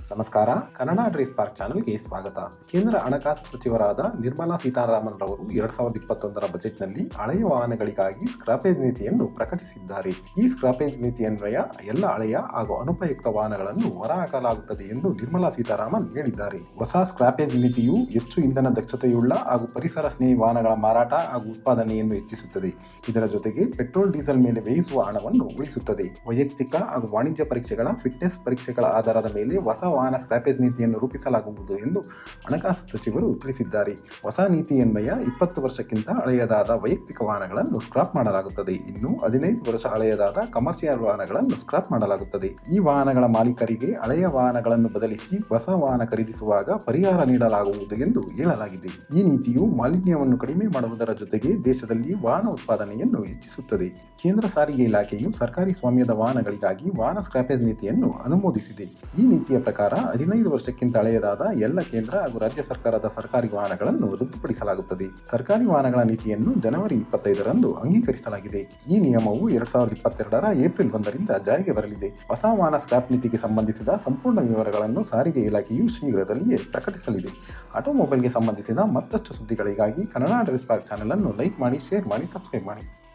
ನಮಸ್ಕಾರ Kannada Drèze park ಚಾನೆಲ್ಗೆ ಸ್ವಾಗತ ಕೇಂದ್ರ ಹಣಕಾಸು ಸಚಿವರಾದ ನಿರ್ಮಲಾ ಸೀತಾರಾಮನ್ ರವರು ಎರಡ್ ಸಾವಿರದ ಇಪ್ಪತ್ತೊಂದರ ಬಜೆಟ್ನಲ್ಲಿ ಹಳೆಯ ವಾಹನಗಳಿಗಾಗಿ ಸ್ಕ್ರಾಪೇಜ್ ನೀತಿಯನ್ನು ಪ್ರಕಟಿಸಿದ್ದಾರೆ ಈ ಸ್ಕ್ರಾಪೇಜ್ ನೀತಿ ಅನ್ವಯ ಎಲ್ಲ ಹಳೆಯ ಹಾಗೂ ಅನುಪಯುಕ್ತ ವಾಹನಗಳನ್ನು ಹೊರಹಾಕಲಾಗುತ್ತದೆ ಎಂದು ನಿರ್ಮಲಾ ಸೀತಾರಾಮನ್ ಹೇಳಿದ್ದಾರೆ ಹೊಸ ಸ್ಕ್ರಾಪೇಜ್ ನೀತಿಯು ಹೆಚ್ಚು ಇಂಧನ ದಕ್ಷತೆಯುಳ್ಳ ಹಾಗೂ ಪರಿಸರ ಸ್ನೇಹಿ ವಾಹನಗಳ ಮಾರಾಟ ಹಾಗೂ ಉತ್ಪಾದನೆಯನ್ನು ಹೆಚ್ಚಿಸುತ್ತದೆ ಇದರ ಜೊತೆಗೆ ಪೆಟ್ರೋಲ್ ಡೀಸೆಲ್ ಮೇಲೆ ವ್ಯಯಿಸುವ ಹಣವನ್ನು ಉಳಿಸುತ್ತದೆ ವೈಯಕ್ತಿಕ ಹಾಗೂ ವಾಣಿಜ್ಯ ಪರೀಕ್ಷೆಗಳ ಫಿಟ್ನೆಸ್ ಪರೀಕ್ಷೆಗಳ ಆಧಾರದ ಮೇಲೆ ಹೊಸ ವಾಹನ ಸ್ಕ್ರಾಪೇಜ್ ನೀತಿಯನ್ನು ರೂಪಿಸಲಾಗುವುದು ಎಂದು ಹಣಕಾಸು ಸಚಿವರು ತಿಳಿಸಿದ್ದಾರೆ ಹೊಸ ನೀತಿ ಅನ್ವಯ ಇಪ್ಪತ್ತು ವರ್ಷಕ್ಕಿಂತ ಹಳೆಯದಾದ ವೈಯಕ್ತಿಕ ವಾಹನಗಳನ್ನು ಸ್ಕ್ರಾಪ್ ಮಾಡಲಾಗುತ್ತದೆ ಇನ್ನು ಹದಿನೈದು ವರ್ಷ ಹಳೆಯದಾದ ಕಮರ್ಷಿಯಲ್ ವಾಹನಗಳನ್ನು ಸ್ಕ್ರಾಪ್ ಮಾಡಲಾಗುತ್ತದೆ ಈ ವಾಹನಗಳ ಮಾಲೀಕರಿಗೆ ಹಳೆಯ ವಾಹನಗಳನ್ನು ಬದಲಿಸಿ ಹೊಸ ವಾಹನ ಖರೀದಿಸುವಾಗ ಪರಿಹಾರ ನೀಡಲಾಗುವುದು ಎಂದು ಹೇಳಲಾಗಿದೆ ಈ ನೀತಿಯು ಮಾಲಿನ್ಯವನ್ನು ಕಡಿಮೆ ಮಾಡುವುದರ ಜೊತೆಗೆ ದೇಶದಲ್ಲಿ ವಾಹನ ಉತ್ಪಾದನೆಯನ್ನು ಹೆಚ್ಚಿಸುತ್ತದೆ ಕೇಂದ್ರ ಸಾರಿಗೆ ಇಲಾಖೆಯು ಸರ್ಕಾರಿ ಸ್ವಾಮ್ಯದ ವಾಹನಗಳಿಗಾಗಿ ವಾಹನ ಸ್ಕ್ರಾಪೇಜ್ ನೀತಿಯನ್ನು ಅನುಮೋದಿಸಿದೆ ಈ ನೀತಿಯ ಪ್ರಕಾರ ಹದಿನೈದು ವರ್ಷಕ್ಕಿಂತ ಹಳೆಯದಾದ ಎಲ್ಲ ಕೇಂದ್ರ ಹಾಗೂ ರಾಜ್ಯ ಸರ್ಕಾರದ ಸರ್ಕಾರಿ ವಾಹನಗಳನ್ನು ರದ್ದುಪಡಿಸಲಾಗುತ್ತದೆ ಸರ್ಕಾರಿ ವಾಹನಗಳ ನೀತಿಯನ್ನು ಜನವರಿ ಇಪ್ಪತ್ತೈದರಂದು ಅಂಗೀಕರಿಸಲಾಗಿದೆ ಈ ನಿಯಮವು ಎರಡ್ ಸಾವಿರದ ಇಪ್ಪತ್ತೆರಡರ ಏಪ್ರಿಲ್ ಒಂದರಿಂದ ಜಾರಿಗೆ ಬರಲಿದೆ ಹೊಸ ವಾಹನ ಸ್ಕ್ರಾಪ್ ನೀತಿಗೆ ಸಂಬಂಧಿಸಿದ ಸಂಪೂರ್ಣ ವಿವರಗಳನ್ನು ಸಾರಿಗೆ ಇಲಾಖೆಯು ಶೀಘ್ರದಲ್ಲಿಯೇ ಪ್ರಕಟಿಸಲಿದೆ ಆಟೋಮೊಬೈಲ್ಗೆ ಸಂಬಂಧಿಸಿದ ಮತ್ತಷ್ಟು ಸುದ್ದಿಗಳಿಗಾಗಿ ಕನ್ನಡ ಡ್ರೆಸ್ ಪಾರ್ಕ್ ಚಾನೆಲ್ ಅನ್ನು ಲೈಕ್ ಮಾಡಿ ಶೇರ್ ಮಾಡಿ ಸಬ್ಸ್ಕ್ರೈಬ್ ಮಾಡಿ